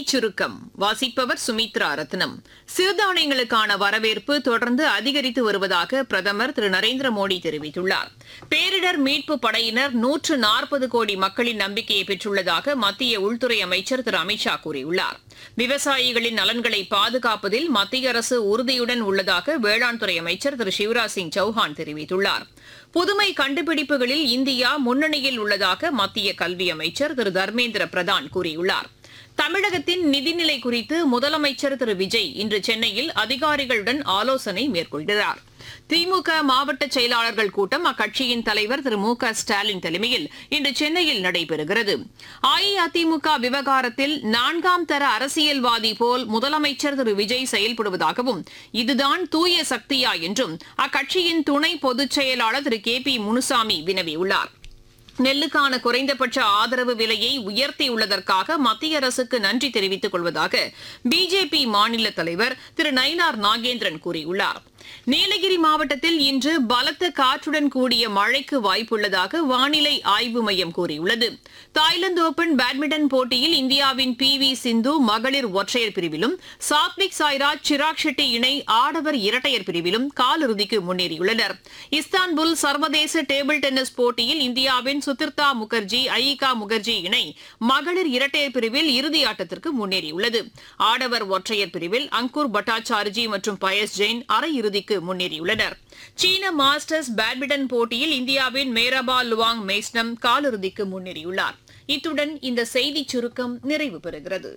செய்திச் சுருக்கம் வாசிப்பவர் சுமித்ரா ரத்னம் சிறுதானியங்களுக்கான வரவேற்பு தொடர்ந்து அதிகரித்து வருவதாக பிரதமர் திரு நரேந்திர மோடி தெரிவித்துள்ளார் பேரிடர் மீட்பு படையினர் நூற்று நாற்பது கோடி மக்களின் நம்பிக்கையை பெற்றுள்ளதாக மத்திய உள்துறை அமைச்சர் திரு அமித்ஷா கூறியுள்ளார் விவசாயிகளின் நலன்களை பாதுகாப்பதில் மத்திய அரசு உறுதியுடன் உள்ளதாக வேளாண் துறை அமைச்சர் திரு சிவராஜ் சிங் சௌஹான் தெரிவித்துள்ளார் புதுமை கண்டுபிடிப்புகளில் இந்தியா முன்னணியில் உள்ளதாக மத்திய கல்வி அமைச்சர் திரு தர்மேந்திர பிரதான் கூறியுள்ளார் தமிழகத்தின் நிதிநிலை குறித்து முதலமைச்சர் திரு விஜய் இன்று சென்னையில் அதிகாரிகளுடன் ஆலோசனை மேற்கொள்கிறார் திமுக மாவட்ட செயலாளர்கள் கூட்டம் அக்கட்சியின் தலைவர் திரு மு க ஸ்டாலின் தலைமையில் இன்று சென்னையில் நடைபெறுகிறது அஇஅதிமுக விவகாரத்தில் நான்காம் தர அரசியல்வாதி போல் முதலமைச்சர் திரு விஜய் செயல்படுவதாகவும் இதுதான் தூய சக்தியா என்றும் அக்கட்சியின் துணை பொதுச் செயலாளர் திரு கே பி முனுசாமி வினவியுள்ளார் நெல்லுக்கான குறைந்தபட்ச ஆதரவு விலையை உயர்த்தியுள்ளதற்காக மத்திய அரசுக்கு நன்றி தெரிவித்துக் கொள்வதாக பிஜேபி மாநில தலைவர் திரு நயினார் நாகேந்திரன் கூறியுள்ளார் நீலகிரி மாவட்டத்தில் இன்று பலத்த காற்றுடன் கூடிய மழைக்கு வாய்ப்புள்ளதாக வானிலை ஆய்வு மையம் கூறியுள்ளது தாய்லாந்து ஓபன் பேட்மிண்டன் போட்டியில் இந்தியாவின் பி வி சிந்து மகளிர் ஒற்றையர் பிரிவிலும் சாத்விக் சாய்ராஜ் சிராக் ஷெட்டி இணை ஆடவர் இரட்டையர் பிரிவிலும் காலிறுதிக்கு முன்னேறியுள்ளனர் இஸ்தான்புல் சர்வதேச டேபிள் டென்னிஸ் போட்டியில் இந்தியாவின் சுதிர்தா முகர்ஜி அயிகா முகர்ஜி இணை மகளிர் இரட்டையர் பிரிவில் இறுதி ஆட்டத்திற்கு முன்னேறியுள்ளது ஆடவர் ஒற்றையர் பிரிவில் அங்குர் பட்டாச்சார்ஜி மற்றும் பயஸ் ஜெயின் அரையிறுதிக்கு முன்னேறியுள்ளனர் சீன மாஸ்டர்ஸ் பேட்மிண்டன் போட்டியில் இந்தியாவின் மேரபா லுவாங் மேஸ்னம் காலிறுதிக்கு முன்னேறியுள்ளார் இத்துடன் இந்த செய்திச் சுருக்கம் நிறைவு பெறுகிறது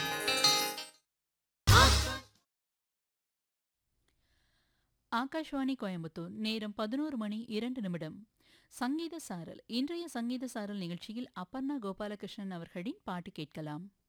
ஆகாஷ்வாணி கோயம்புத்தூர் நேரம் பதினோரு மணி இரண்டு நிமிடம் சங்கீத சாரல் இன்றைய சங்கீத சாரல் நிகழ்ச்சியில் அப்பர்ணா கோபாலகிருஷ்ணன் அவர்களின் பாட்டு கேட்கலாம்